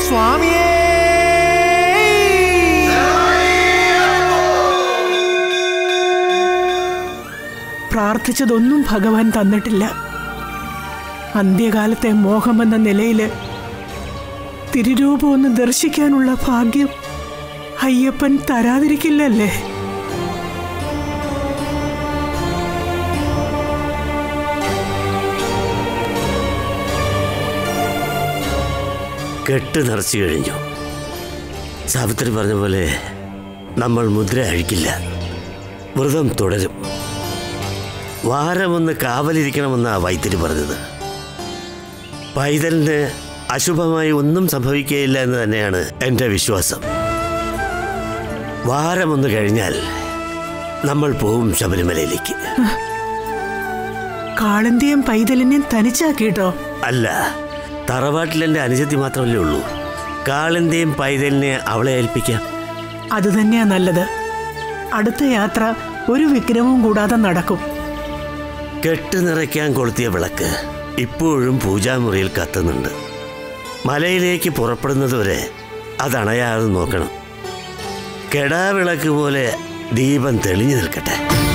സ്വാമിയേ പ്രാർത്ഥിച്ചതൊന്നും ഭഗവാൻ തന്നിട്ടില്ല അന്ത്യകാലത്തെ മോഹമെന്ന നിലയിൽ തിരുരൂപം ഒന്ന് ദർശിക്കാനുള്ള ഭാഗ്യം അയ്യപ്പൻ തരാതിരിക്കില്ലല്ലേ കെട്ട് നിറച്ചു കഴിഞ്ഞു സാവിത്രി പറഞ്ഞ പോലെ നമ്മൾ മുദ്ര അഴിക്കില്ല വ്രതം തുടരും വാരമൊന്ന് കാവലിരിക്കണമെന്നാ വൈദ്യര് പറഞ്ഞത് പൈതലിന് അശുഭമായി ഒന്നും സംഭവിക്കുകയില്ല എന്ന് തന്നെയാണ് എൻ്റെ വിശ്വാസം വാരമൊന്ന് കഴിഞ്ഞാൽ നമ്മൾ പോവും ശബരിമലയിലേക്ക് കാളന്തിയും പൈതലിനെയും തനിച്ചാക്കിട്ടോ അല്ല തറവാട്ടിൽ എൻ്റെ അനുജത്തി മാത്രമല്ലേ ഉള്ളൂ കാളിന്റെയും പൈതലിനെ അവളെ ഏൽപ്പിക്കാം അത് തന്നെയാ നല്ലത് അടുത്ത യാത്ര ഒരു വിഗ്രഹവും കൂടാതെ നടക്കും കെട്ട് നിറയ്ക്കാൻ കൊളുത്തിയ വിളക്ക് ഇപ്പോഴും പൂജാമുറിയിൽ കത്തുന്നുണ്ട് മലയിലേക്ക് പുറപ്പെടുന്നതുവരെ അതണയാതെ നോക്കണം കെടാവിളക്ക് പോലെ ദീപം തെളിഞ്ഞു നിൽക്കട്ടെ